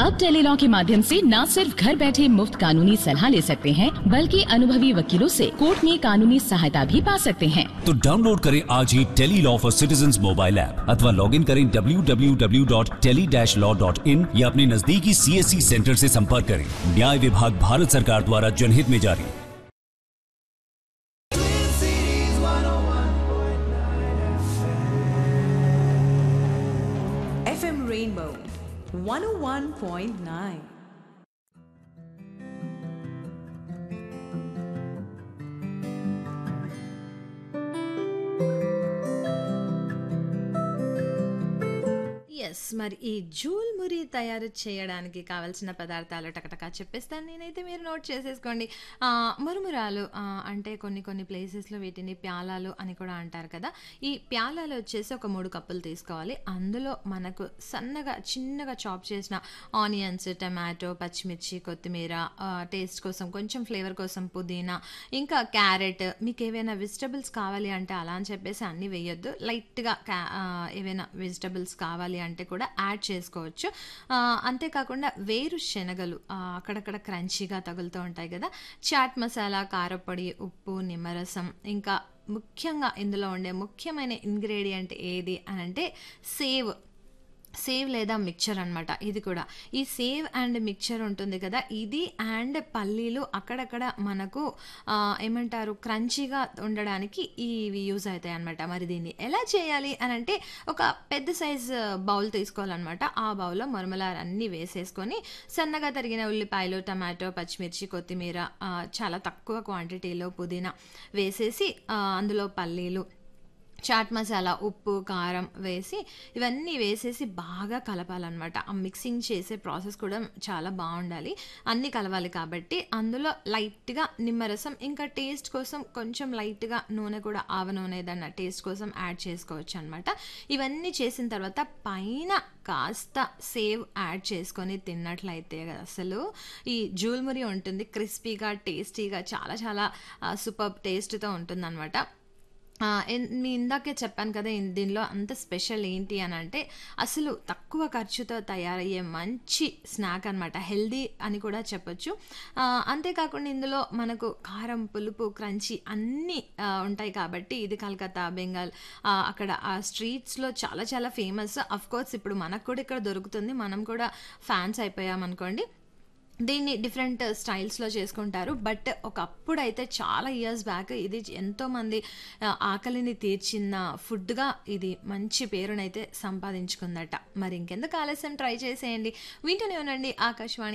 अब टेलीलॉ के माध्यम से न सिर्फ घर बैठे मुफ्त कानूनी सलाह ले सकते हैं बल्कि अनुभवी वकीलों से कोर्ट में कानूनी सहायता भी पा सकते हैं तो डाउनलोड करें आज ही tele law for citizen mobile app अथवा लॉग इन करें www.tele-law.in या अपने नजदीकी सीएससी सेंटर से संपर्क करें न्याय विभाग भारत सरकार द्वारा जनहित में जारी FM Rainbow 101.9. ఎస్ మరి ఈ జూల్ మురి తయారు చేయడానికి కావాల్సిన పదార్థాలు టకటకా చెప్పేస్తాను నేనైతే మీరు నోట్ చేసేసుకోండి ఆ, మురుమురాలు ఆ, అంటే కొన్ని కొన్ని ప్లేసెస్లో వీటిని ప్యాలాలు అని కూడా అంటారు కదా ఈ ప్యాలాలు వచ్చేసి ఒక మూడు కప్పులు తీసుకోవాలి అందులో మనకు సన్నగా చిన్నగా చాప్ చేసిన ఆనియన్స్ టమాటో పచ్చిమిర్చి కొత్తిమీర టేస్ట్ కోసం కొంచెం ఫ్లేవర్ కోసం పుదీనా ఇంకా క్యారెట్ మీకు ఏవైనా వెజిటబుల్స్ కావాలి అంటే అలా అని చెప్పేసి అన్నీ వేయొద్దు లైట్గా క్యా ఆ, ఏవైనా వెజిటబుల్స్ కావాలి అంటే కూడా యాడ్ చేసుకోవచ్చు ఆ, అంతేకాకుండా వేరు శనగలు ఆ, అక్కడక్కడ క్రంచీగా తగులుతూ ఉంటాయి కదా చాట్ మసాలా కారపొడి ఉప్పు నిమ్మరసం ఇంకా ముఖ్యంగా ఇందులో ఉండే ముఖ్యమైన ఇంగ్రీడియంట్ ఏది అని అంటే సేవ్ సేవ్ లేదా మిక్చర్ అనమాట ఇది కూడా ఈ సేవ్ అండ్ మిక్చర్ ఉంటుంది కదా ఇది అండ్ పల్లీలు అక్కడక్కడ మనకు ఆ, ఏమంటారు క్రంచీగా ఉండడానికి ఇవి యూజ్ అవుతాయి అనమాట మరి దీన్ని ఎలా చేయాలి అని అంటే ఒక పెద్ద సైజ్ బౌల్ తీసుకోవాలన్నమాట ఆ బౌల్లో మరమలాలు అన్నీ వేసేసుకొని సన్నగా తరిగిన ఉల్లిపాయలు టమాటో పచ్చిమిర్చి కొత్తిమీర ఆ, చాలా తక్కువ క్వాంటిటీలో పుదీనా వేసేసి ఆ, అందులో పల్లీలు చాట్ మసాలా ఉప్పు కారం వేసి ఇవన్నీ వేసేసి బాగా కలపాలన్నమాట ఆ మిక్సింగ్ చేసే ప్రాసెస్ కూడా చాలా బాగుండాలి అన్నీ కలవాలి కాబట్టి అందులో లైట్గా నిమ్మరసం ఇంకా టేస్ట్ కోసం కొంచెం లైట్గా నూనె కూడా ఆవ నూనె ఏదన్నా టేస్ట్ కోసం యాడ్ చేసుకోవచ్చు అనమాట ఇవన్నీ చేసిన తర్వాత పైన కాస్త సేవ్ యాడ్ చేసుకొని తిన్నట్లయితే అసలు ఈ జూల్మురి ఉంటుంది క్రిస్పీగా టేస్టీగా చాలా చాలా సూపర్ టేస్ట్తో ఉంటుందన్నమాట ఆ, ఎన్- మీ ఇందాకే చెప్పాను కదా ఇన్- దీనిలో అంత స్పెషల్ ఏంటి అని అంటే అసలు తక్కువ ఖర్చుతో తయారయ్యే మంచి స్నాక్ అనమాట హెల్దీ అని కూడా చెప్పొచ్చు ఆ, అంతేకాకుండా ఇందులో మనకు కారం పులుపు క్రంచి అన్నీ ఆ, ఉంటాయి కాబట్టి ఇది కలకత్తా బెంగాల్ ఆ, అక్కడ ఆ స్ట్రీట్స్లో చాలా చాలా ఫేమస్ అఫ్ కోర్స్ ఇప్పుడు మనకు కూడా ఇక్కడ దొరుకుతుంది మనం కూడా ఫ్యాన్స్ అయిపోయాం అనుకోండి దీన్ని డిఫరెంట్ స్టైల్స్లో చేసుకుంటారు బట్ ఒకప్పుడు అయితే చాలా ఇయర్స్ బ్యాక్ ఇది ఎంతోమంది ఆ, ఆకలిని తీర్చిన ఫుడ్గా ఇది మంచి పేరునైతే సంపాదించుకుందట మరి ఇంకెందుకు ఆలస్యం ట్రై చేసేయండి వింటూనే ఉండండి ఆకాశవాణి